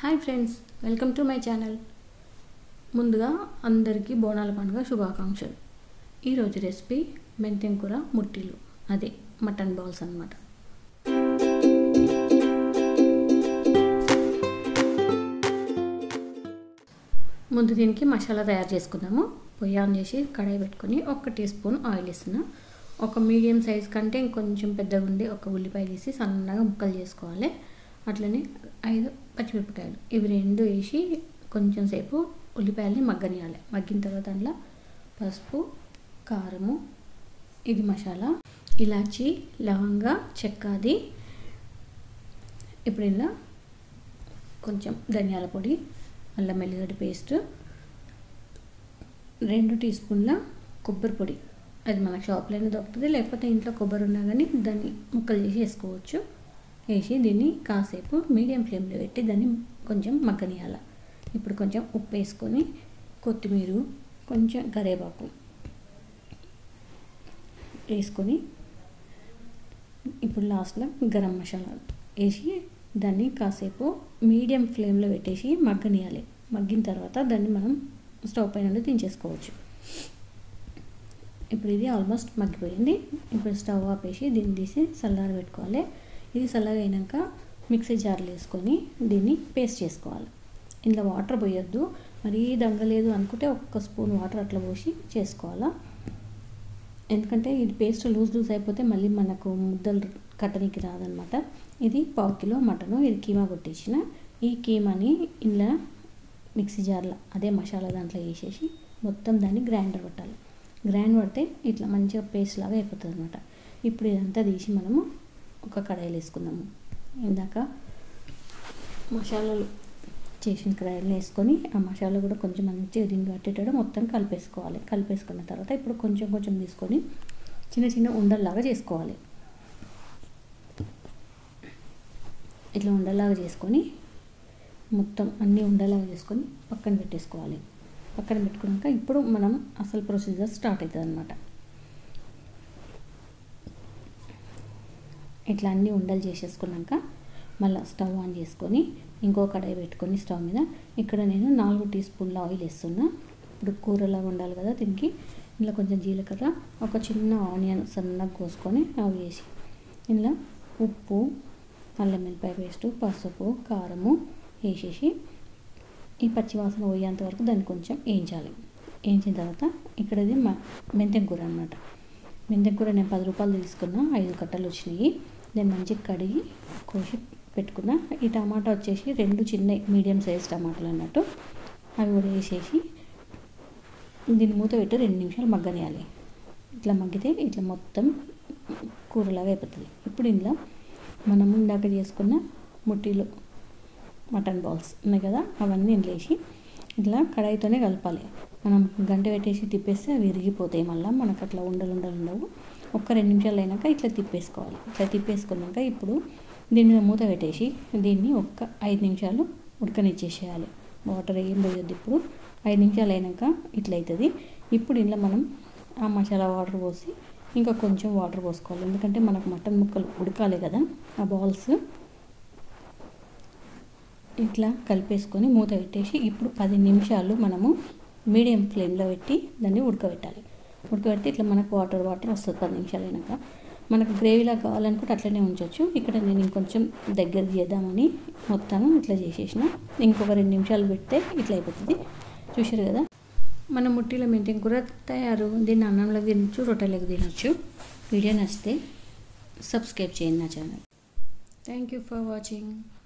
hi friends welcome to my channel ముందుగా అందరికీ బోనాల పండుగ శుభాకాంక్షలు ఈరోజు రెసిపీ మెంతెం కూర ముట్టిలు అదే మటన్ బాల్స్ అన్నమాట ముందు దీనికి మసాలా తయారు చేసుకుందాము పొయ్యి ఆన్ చేసి కడాయి పెట్టుకొని ఒక టీ స్పూన్ ఆయిల్ ఇస్తున్నా ఒక మీడియం సైజ్ కంటే ఇంకొంచెం పెద్దగా ఉండి ఒక ఉల్లిపాయ తీసి సన్నగా ముక్కలు చేసుకోవాలి అట్లనే ఐదు పచ్చిమిరపకాయలు ఇవి రెండు వేసి కొంచెం సేపు ఉల్లిపాయలని మగ్గనియాలి మగ్గిన తర్వాత అందులో పసుపు కారము ఇది మసాలా ఇలాచి లవంగ చెక్కాది ఇప్పుడు ఇలా కొంచెం ధనియాల పొడి అల్లం వెల్లిగడ్డ పేస్ట్ రెండు టీ స్పూన్ల కొబ్బరి పొడి అది మన షాప్లోనే దొరుకుతుంది లేకపోతే ఇంట్లో కొబ్బరి ఉన్నా కానీ దాన్ని ముక్కలు చేసి వేసుకోవచ్చు వేసి దీన్ని కాసేపు మీడియం ఫ్లేమ్లో పెట్టి దాన్ని కొంచెం మగ్గనియాల ఇప్పుడు కొంచెం ఉప్పు వేసుకొని కొత్తిమీర కొంచెం కరివేపాకు వేసుకొని ఇప్పుడు లాస్ట్లో గరం మసాలా వేసి దాన్ని కాసేపు మీడియం ఫ్లేమ్లో పెట్టేసి మగ్గనియాలి మగ్గిన తర్వాత దాన్ని మనం స్టవ్ పైన నుండి దించేసుకోవచ్చు ఇప్పుడు ఇది ఆల్మోస్ట్ మగ్గిపోయింది ఇప్పుడు స్టవ్ ఆపేసి దీన్ని తీసి చల్లారి పెట్టుకోవాలి ఇది చల్లగా అయినాక మిక్సీ జార్లు వేసుకొని దీన్ని పేస్ట్ చేసుకోవాలి ఇందులో వాటర్ పోయొద్దు మరీ దంగలేదు అనుకుంటే ఒక్క స్పూన్ వాటర్ అట్లా పోసి చేసుకోవాలా ఎందుకంటే ఇది పేస్ట్ లూజ్ లూజ్ అయిపోతే మళ్ళీ మనకు ముద్దలు కట్టనికి రాదనమాట ఇది పావు కిలో మటను ఇది కీమా కొట్టించిన ఈ కీమాని ఇలా మిక్సీ జార్లో అదే మసాలా దాంట్లో వేసేసి మొత్తం దాన్ని గ్రైండర్ పట్టాలి గ్రైండ్ పడితే ఇట్లా మంచిగా పేస్ట్ లాగా అయిపోతుంది అనమాట ఇప్పుడు ఇదంతా తీసి మనము ఒక కడాయిలో వేసుకుందాము ఇందాక మసాలాలు చేసిన కడాయిలో వేసుకొని ఆ మసాలా కూడా కొంచెం మంచిగా దీన్ని కట్టేటప్పుడు మొత్తం కలిపేసుకోవాలి కలిపేసుకున్న తర్వాత ఇప్పుడు కొంచెం కొంచెం తీసుకొని చిన్న చిన్న ఉండల్లాగా చేసుకోవాలి ఇట్లా ఉండలాగా చేసుకొని మొత్తం అన్నీ ఉండలాగా చేసుకొని పక్కన పెట్టేసుకోవాలి పక్కన పెట్టుకున్నాక ఇప్పుడు మనం అసలు ప్రొసీజర్ స్టార్ట్ అవుతుంది అనమాట ఇట్లా అన్నీ ఉండలు చేసేసుకున్నాక మళ్ళీ స్టవ్ ఆన్ చేసుకొని ఇంకో కడాయి పెట్టుకొని స్టవ్ మీద ఇక్కడ నేను నాలుగు టీ స్పూన్ల ఆయిల్ వేస్తున్నా ఇప్పుడు కూరలాగా ఉండాలి కదా దీనికి ఇందులో కొంచెం జీలకర్ర ఒక చిన్న ఆనియన్ సన్నగా కోసుకొని అవి వేసి ఇందులో ఉప్పు అల్లం వెల్లిపాయ పేస్టు పసుపు కారము వేసేసి ఈ పచ్చివాసన పోయేంత వరకు దాన్ని కొంచెం వేయించాలి వేయించిన తర్వాత ఇక్కడ ఇది మెంతెం కూర అనమాట మెంతెం కూర నేను పది రూపాయలు తీసుకున్నా ఐదు కట్టలు వచ్చినాయి నేను మంచిగా కడిగి కోసి పెట్టుకున్న ఈ టమాటా వచ్చేసి రెండు చిన్న మీడియం సైజ్ టమాటాలు అన్నట్టు అవి కూడా వేసేసి దీన్ని మూత పెట్టి రెండు నిమిషాలు మగ్గనియాలి ఇట్లా మగ్గితే ఇట్లా మొత్తం కూరలాగా అయిపోతుంది ఇప్పుడు ఇందులో మనం ఇందాక చేసుకున్న ముట్టిలు మటన్ బాల్స్ ఉన్నాయి కదా అవన్నీ ఇంట్లేసి ఇట్లా కడాయితోనే కలపాలి మనం గంట పెట్టేసి తిప్పేస్తే అవి విరిగిపోతాయి మళ్ళీ మనకు అట్లా ఉండలు ఉండలు ఉండవు ఒక్క రెండు నిమిషాలు అయినాక ఇట్లా తిప్పేసుకోవాలి ఇట్లా తిప్పేసుకున్నాక ఇప్పుడు దీని మీద మూత పెట్టేసి దీన్ని ఒక్క ఐదు నిమిషాలు ఉడకనిచ్చేసేయాలి వాటర్ ఏం పోయొద్దు ఇప్పుడు ఐదు నిమిషాలు అయినాక ఇట్లా అవుతుంది ఇప్పుడు ఇంట్లో మనం ఆ మసాలా వాటర్ పోసి ఇంకా కొంచెం వాటర్ పోసుకోవాలి ఎందుకంటే మనకు మటన్ ముక్కలు ఉడకాలి కదా ఆ బాల్స్ ఇట్లా కలిపేసుకొని మూత పెట్టేసి ఇప్పుడు పది నిమిషాలు మనము మీడియం ఫ్లేమ్లో పెట్టి దాన్ని ఉడకబెట్టాలి ఉడకబెడితే ఇట్లా మనకు వాటర్ వాటర్ వస్తుంది పది నిమిషాలు అయినాక మనకు గ్రేవీలా కావాలనుకుంటే అట్లనే ఉంచవచ్చు ఇక్కడ నేను ఇంకొంచెం దగ్గర చేద్దామని మొత్తం ఇట్లా చేసేసిన ఇంకొక రెండు నిమిషాలు పెడితే ఇట్లా అయిపోతుంది చూసారు కదా మన ముట్టిలో మెంతిన కూర తయారు దీన్ని అన్నంలో తినచ్చు రొట్టెలకు తినచ్చు వీడియో నచ్చితే సబ్స్క్రైబ్ చేయండి నా channel thank you for watching